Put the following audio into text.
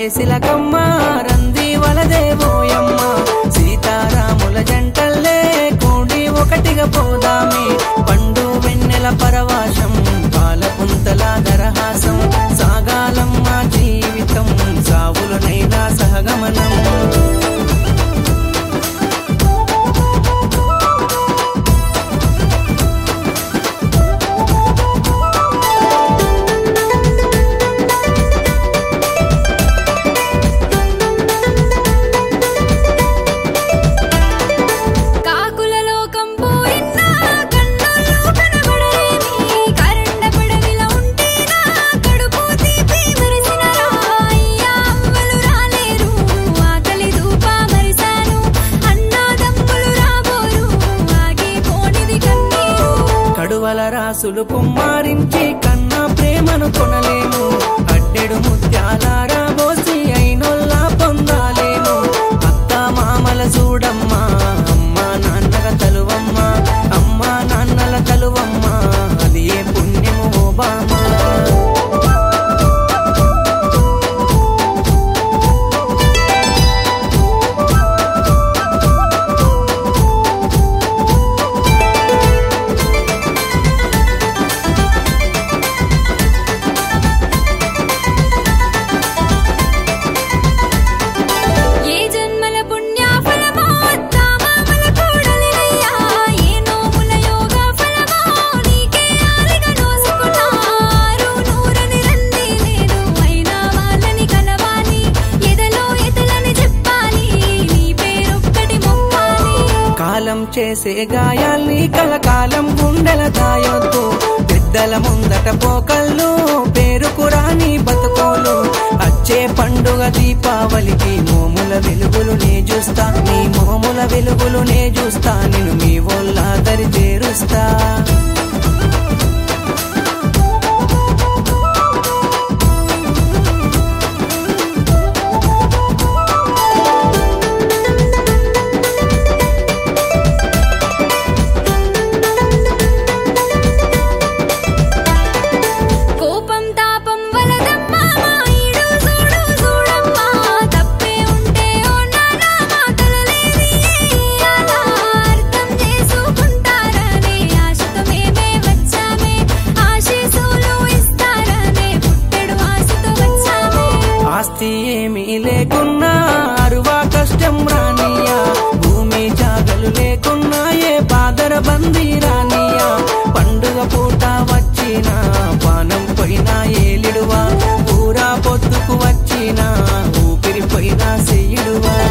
సిలకమ్మ రంది వలదేవోయమ్మ సీతారాముల జంటల్లే కూడి ఒకటిగా పోదామే పండు వెన్నెల పరవాశం పాలపుంతల దరహాసం సాగాలమ్మ జీవితం సావులనైనా సహగమనం కాకుల లోకం పోయినా కన్నుల్లో కనబడలేని కరెండ పడవిల ఉంటేనా కడుపు తీపి మరిసినరా అయ్యా అవ్వలు రాలేరు ఆకలి దూప మరిశాను అన్నాదమ్ములు రాబోరు ఆగిపోనిది కన్నీరు కడువల రాసులు కుమ్మారించి కన్నా ప్రేమను కొనలేము అడ్డెడు ముత్యాలారా బోసి అయినొల్లా పొందాలేను అత్త మామల చూడమ్మా అమ్మ నాన్నల తలువమ్మ అమ్మ నాన్నల తలువమ్మ అది ఏ పుణ్యము ఓ బామా ఏ జన్మల పుణ్యఫలమో అత్తామామల కూడలినయ్యా ఏ నోముల యోగ ఫలమో నీకే ఆలిగా నోసుకున్నారు నూరని రంది లేదు అయినా వాళ్ళని కలవాలి ఎదలో ఎదలని చెప్పాలి నీ పేరొక్కటి మొక్కాలి కాలం చేసే గాయాల్ని కలకాలం గుండెల దాయొద్దు పెద్దల ముందట పోకళ్ళు పేరుకు రాని బతుకోలు అచ్చే పండుగ దీపావళికి మోముల వెలుగులు నే చూస్తా నీ మోముల వెలుగులు నే చూస్తా నేను మీ ఒళ్ళ దరి చేరుస్తా కోపం తాపం వలదమ్మా మా ఈడు చూడు చూడమ్మా తప్పే ఉంటే ఓ నానా మాటలు లేని అలా అర్థం చేసుకుంటారనే ఆశతో మేమే వచ్చామే ఆశీసులు ఇస్తారనే పుట్టెడు ఆశతో వచ్చామే ఆస్తి ఏమీ లేకున్నా అరువా కష్టం రానియా భూమి జాగలు లేకున్నా ఏ బాదర బందీ రానియా పండుగ పూట వచ్చిన పానం పోయినా ఏలిడువా ఊరా పొద్దుకు వచ్చిన ఊపిరి పోయినా సెయ్యుడువా